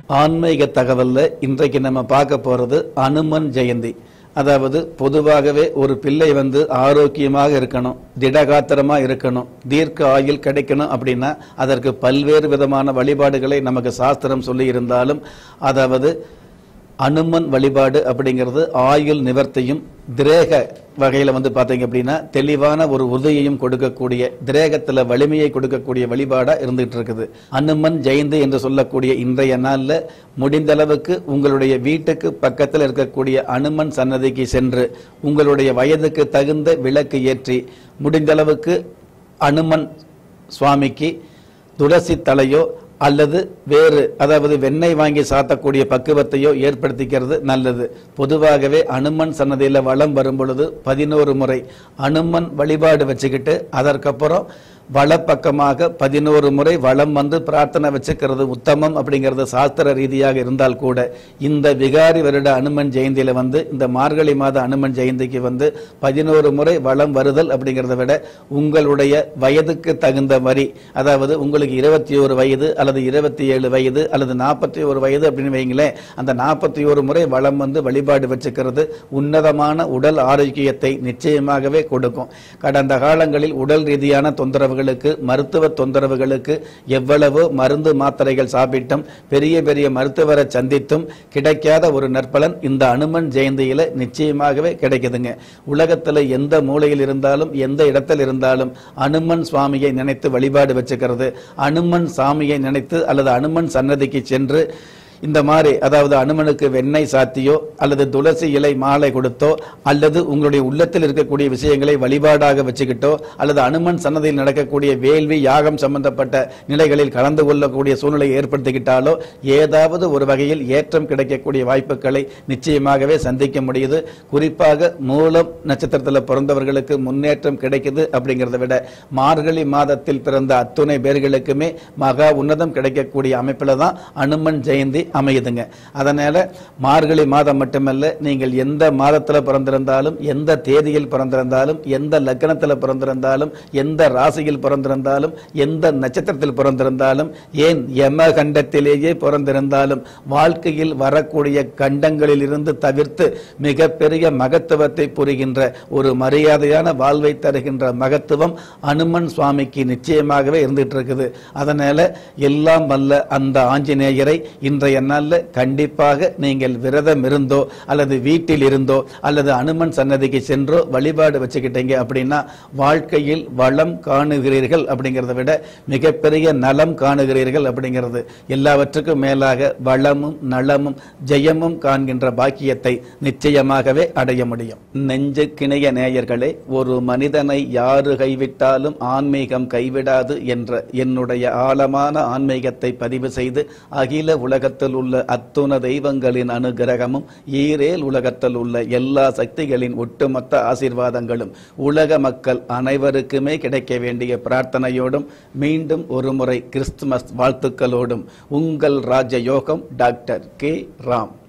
ஆன்மீக தகவல்ல இன்றைக்கு நம்ம பார்க்க போறது அனுமன் ஜெயந்தி அதாவது பொதுவாகவே ஒரு பிள்ளை வந்து ஆரோக்கியமாக இருக்கணும் திடகாத்திரமா இருக்கணும் தீர்க்க ஆயுள் கிடைக்கணும் அப்படின்னா அதற்கு பல்வேறு விதமான வழிபாடுகளை நமக்கு சாஸ்திரம் சொல்லி இருந்தாலும் அதாவது அனுமன் வழிபாடு அப்படிங்கிறது ஆயுள் நிவர்த்தியும் திரேக வகையில் வந்து பார்த்தீங்க அப்படின்னா தெளிவான ஒரு உறுதியையும் கொடுக்கக்கூடிய திரேகத்தில் வலிமையை கொடுக்கக்கூடிய வழிபாடாக இருந்துகிட்டு இருக்குது அனுமன் ஜெயந்தி என்று சொல்லக்கூடிய இன்றைய நாளில் முடிந்த அளவுக்கு உங்களுடைய வீட்டுக்கு பக்கத்தில் இருக்கக்கூடிய அனுமன் சன்னதிக்கு சென்று உங்களுடைய வயதுக்கு தகுந்த விளக்கு ஏற்றி முடிந்த அளவுக்கு அனுமன் சுவாமிக்கு துளசி தலையோ அல்லது வேறு அதாவது வெண்ணெய் வாங்கி சாத்தக்கூடிய பக்குவத்தையோ ஏற்படுத்திக்கிறது நல்லது பொதுவாகவே அனுமன் சன்னதியில் வளம் வரும் பொழுது பதினோரு முறை அனுமன் வழிபாடு வச்சுக்கிட்டு அதற்கப்புறம் வலப்பக்கமாக பதினோரு முறை வலம் வந்து பிரார்த்தனை வச்சுக்கிறது உத்தமம் அப்படிங்கிறது சாஸ்திர ரீதியாக இருந்தால் கூட இந்த விகாரி வருட அனுமன் ஜெயந்தியில வந்து இந்த மார்கழி மாத அனுமன் ஜெயந்திக்கு வந்து பதினோரு முறை வலம் வருதல் அப்படிங்கிறத விட உங்களுடைய வயதுக்கு தகுந்த வரி அதாவது உங்களுக்கு இருபத்தி ஒரு வயது அல்லது இருபத்தி ஏழு வயது அல்லது நாற்பத்தி ஒரு வயது அப்படின்னு வைங்களேன் அந்த நாற்பத்தி ஒரு முறை வளம் வந்து வழிபாடு வச்சுக்கிறது உன்னதமான உடல் ஆரோக்கியத்தை நிச்சயமாகவே கொடுக்கும் கடந்த காலங்களில் உடல் ரீதியான தொந்தரவுகளுக்கு மருத்துவ தொந்தரவுகளுக்கு எவ்வளவோ மருந்து மாத்திரைகள் சாப்பிட்டும் பெரிய பெரிய மருத்துவரை சந்தித்தும் கிடைக்காத ஒரு நற்பலன் இந்த அனுமன் ஜெயந்தியில நிச்சயமாகவே கிடைக்குதுங்க உலகத்துல எந்த மூலையில் இருந்தாலும் எந்த இடத்தில் இருந்தாலும் அனுமன் சுவாமியை நினைத்து வழிபாடு வச்சுக்கிறது அனுமன் சாமியை நினைத்து அல்லது அனுமன் சன்னதிக்கு சென்று இந்த மாதிரி அதாவது அனுமனுக்கு வெண்ணெய் சாத்தியோ அல்லது துளசி இலை மாலை கொடுத்தோ அல்லது உங்களுடைய உள்ளத்தில் இருக்கக்கூடிய விஷயங்களை வழிபாடாக வச்சுக்கிட்டோ அல்லது அனுமன் சன்னதியில் நடக்கக்கூடிய வேள்வி யாகம் சம்பந்தப்பட்ட நிலைகளில் கலந்து கொள்ளக்கூடிய சூழ்நிலை ஏற்படுத்திக்கிட்டாலோ ஏதாவது ஒரு வகையில் ஏற்றம் கிடைக்கக்கூடிய வாய்ப்புகளை நிச்சயமாகவே சந்திக்க முடியுது குறிப்பாக மூலம் நட்சத்திரத்தில் பிறந்தவர்களுக்கு முன்னேற்றம் கிடைக்குது அப்படிங்கிறத விட மார்கழி மாதத்தில் பிறந்த அத்துணை பேர்களுக்குமே மகா உன்னதம் கிடைக்கக்கூடிய அமைப்பில் தான் அனுமன் ஜெயந்தி அமையுதுங்க அதனால மார்கழி மாதம் மட்டுமல்ல நீங்கள் எந்த மாதத்தில் பிறந்திருந்தாலும் எந்த தேதியில் பிறந்திருந்தாலும் எந்த லக்னத்தில் பிறந்திருந்தாலும் எந்த ராசியில் பிறந்திருந்தாலும் எந்த நட்சத்திரத்தில் பிறந்திருந்தாலும் ஏன் யம கண்டத்திலேயே பிறந்திருந்தாலும் வாழ்க்கையில் வரக்கூடிய கண்டங்களில் இருந்து தவிர்த்து மிகப்பெரிய மகத்துவத்தை புரிகின்ற ஒரு மரியாதையான வாழ்வை தருகின்ற மகத்துவம் அனுமன் சுவாமிக்கு நிச்சயமாகவே இருந்துட்டு இருக்குது அதனால எல்லாம் வல்ல அந்த ஆஞ்சநேயரை இன்றைய நாளில் கண்டிப்பாக நீங்கள் விரதம் இருந்தோ அல்லது வீட்டில் இருந்தோ அல்லது அனுமன் சன்னதிக்கு சென்றோ வழிபாடு வச்சுக்கிட்டீங்க அப்படின்னா வாழ்க்கையில் வளம் காணுகிறீர்கள் அப்படிங்கிறத விட மிகப்பெரிய நலம் காணுகிறீர்கள் அப்படிங்கிறது எல்லாவற்றுக்கும் மேலாக வளமும் நலமும் ஜெயமும் காண்கின்ற பாக்கியத்தை நிச்சயமாகவே அடைய முடியும் நெஞ்சு கிணைய நேயர்களே ஒரு மனிதனை யாரு கைவிட்டாலும் ஆன்மீகம் கைவிடாது என்ற என்னுடைய ஆழமான ஆன்மீகத்தை பதிவு செய்து அகில உலகத்தில் உள்ள அத்துண தெய்வங்களின் அனுகிரகமும் ஈரேல் உலகத்தில் உள்ள எல்லா சக்திகளின் ஒட்டுமொத்த ஆசீர்வாதங்களும் உலக மக்கள் அனைவருக்குமே கிடைக்க வேண்டிய பிரார்த்தனையோடும் மீண்டும் ஒருமுறை கிறிஸ்துமஸ் வாழ்த்துக்களோடும் உங்கள் ராஜயோகம் டாக்டர் கே ராம்